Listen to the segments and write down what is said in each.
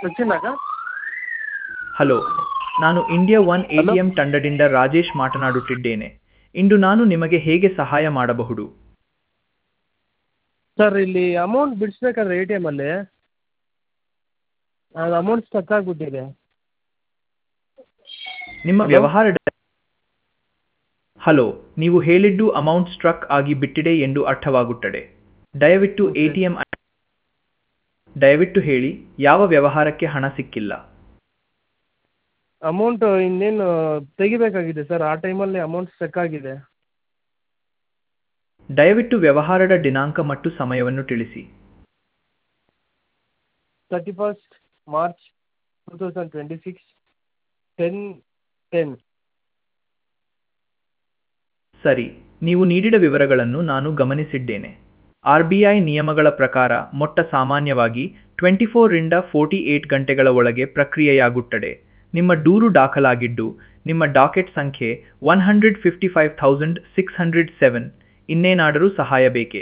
ಸಚಿನಾಗ hello ನಾನು India one A Hello? T M ತಂಡದಿಂದ ರಾಜೇಶ್ ಮಾತನಾಡುತ್ತಿದ್ದೇನೆ ಇಂದು ನಾನು ನಿಮಗೆ ಹೇಗೆ ಸಹಾಯ ಮಾಡಬಹುದು ಸರ್ ಇಲ್ಲಿ ಅಮೌಂಟ್ ಬಿಡಿಸ್ಬೇಕಾದ್ರೆ ಎ ಟಿ ಎಮಲ್ಲಿ ಅದು ಅಮೌಂಟ್ ಸ್ಟಕ್ ಆಗಿಬಿಟ್ಟಿದೆ ನಿಮ್ಮ Hello? ವ್ಯವಹಾರ ಡ- ಹಲೋ ನೀವು ಹೇಳಿದ್ದು ಅಮೌಂಟ್ ಸ್ಟ್ರಕ್ ಆಗಿ ಬಿಟ್ಟಿದೆ ಎಂದು ಅರ್ಥವಾಗುತ್ತದೆ ದಯವಿಟ್ಟು Okay. ಎ ಟಿ ಎಂ ದಯವಿಟ್ಟು ಹೇಳಿ ಯಾವ ವ್ಯವಹಾರಕ್ಕೆ ಹಣ ಸಿಕ್ಕಿಲ್ಲ ಅಮೌಂಟ್ ಇನ್ನೇನು ತೆಗಿಬೇಕಾಗಿದೆ ಸರ್ ಆ ಟೈಮಲ್ಲಿ ಅಮೌಂಟ್ ಸ್ಟಕ್ ಆಗಿದೆ ದಯವಿಟ್ಟು ವ್ಯವಹಾರದ ದಿನಾಂಕ ಮತ್ತು ಸಮಯವನ್ನು ತಿಳಿಸಿ thirty first March two thousand twenty six ten ten ಸರಿ ನೀವು ನೀಡಿದ ವಿವರಗಳನ್ನು ನಾನು ಗಮನಿಸಿದ್ದೇನೆ ಆರ್ ಬಿ ಐ ನಿಯಮಗಳ ಪ್ರಕಾರ ಮೊಟ್ಟ ಸಾಮಾನ್ಯವಾಗಿ ಟ್ವೆಂಟಿ ಫೋರಿಂದ ಫೋರ್ಟಿ ಏಟ್ ಗಂಟೆಗಳ ಒಳಗೆ ಪ್ರಕ್ರಿಯೆಯಾಗುತ್ತದೆ ನಿಮ್ಮ ದೂರು ದಾಖಲಾಗಿದ್ದು ನಿಮ್ಮ ಡಾಕೆಟ್ ಸಂಖ್ಯೆ one hundred fifty five thousand six hundred seven ಇನ್ನೇನಾದರೂ ಸಹಾಯ ಬೇಕೇ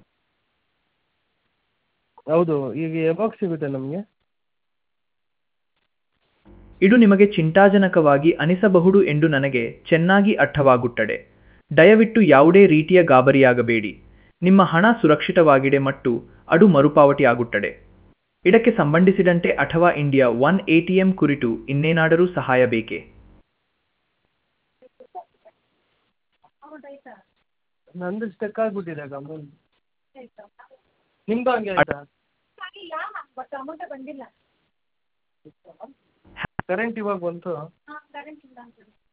ಹೌದು ಈಗ ಯಾವಾಗ ಸಿಗುತ್ತೆ ನಮಗೆ ಇದು ನಿಮಗೆ ಚಿಂತಾಜನಕವಾಗಿ ಅನಿಸಬಹುದು ಎಂದು ನನಗೆ ಚೆನ್ನಾಗಿ ಅರ್ಥವಾಗುತ್ತದೆ ದಯವಿಟ್ಟು ಯಾವುದೇ ರೀತಿಯ ಗಾಬರಿಯಾಗಬೇಡಿ ನಿಮ್ಮ ಹಣ ಸುರಕ್ಷಿತವಾಗಿದೆ ಮತ್ತು ಅದು ಮರುಪಾವತಿಯಾಗುತ್ತದೆ ಇದಕ್ಕೆ ಸಂಬಂಧಿಸಿದಂತೆ ಅಥವಾ ಇಂಡಿಯಾ ಒನ್ ಎಟಿಎಂ ಕುರಿತು ಇನ್ನೇನಾದರೂ ಸಹಾಯ ಬೇಕೇ ನಂದು ಸ್ಟಕ್ ಆಗಿಬಿಟ್ಟಿದೆ ಅಮೌಂಟ್ ನಿಮ್ದು ಹಂಗೆ ಆಯ್ತಾ ಆಗಿಲ್ಲ ಬಟ್ ಅಮೌಂಟೇ ಬಂದಿಲ್ಲ ಕರೆಂಟ್ ಇವಾಗ ಬಂತು ಹಾಂ ಕರೆಂಟ್ ಇಲ್ಲ ಅಂತ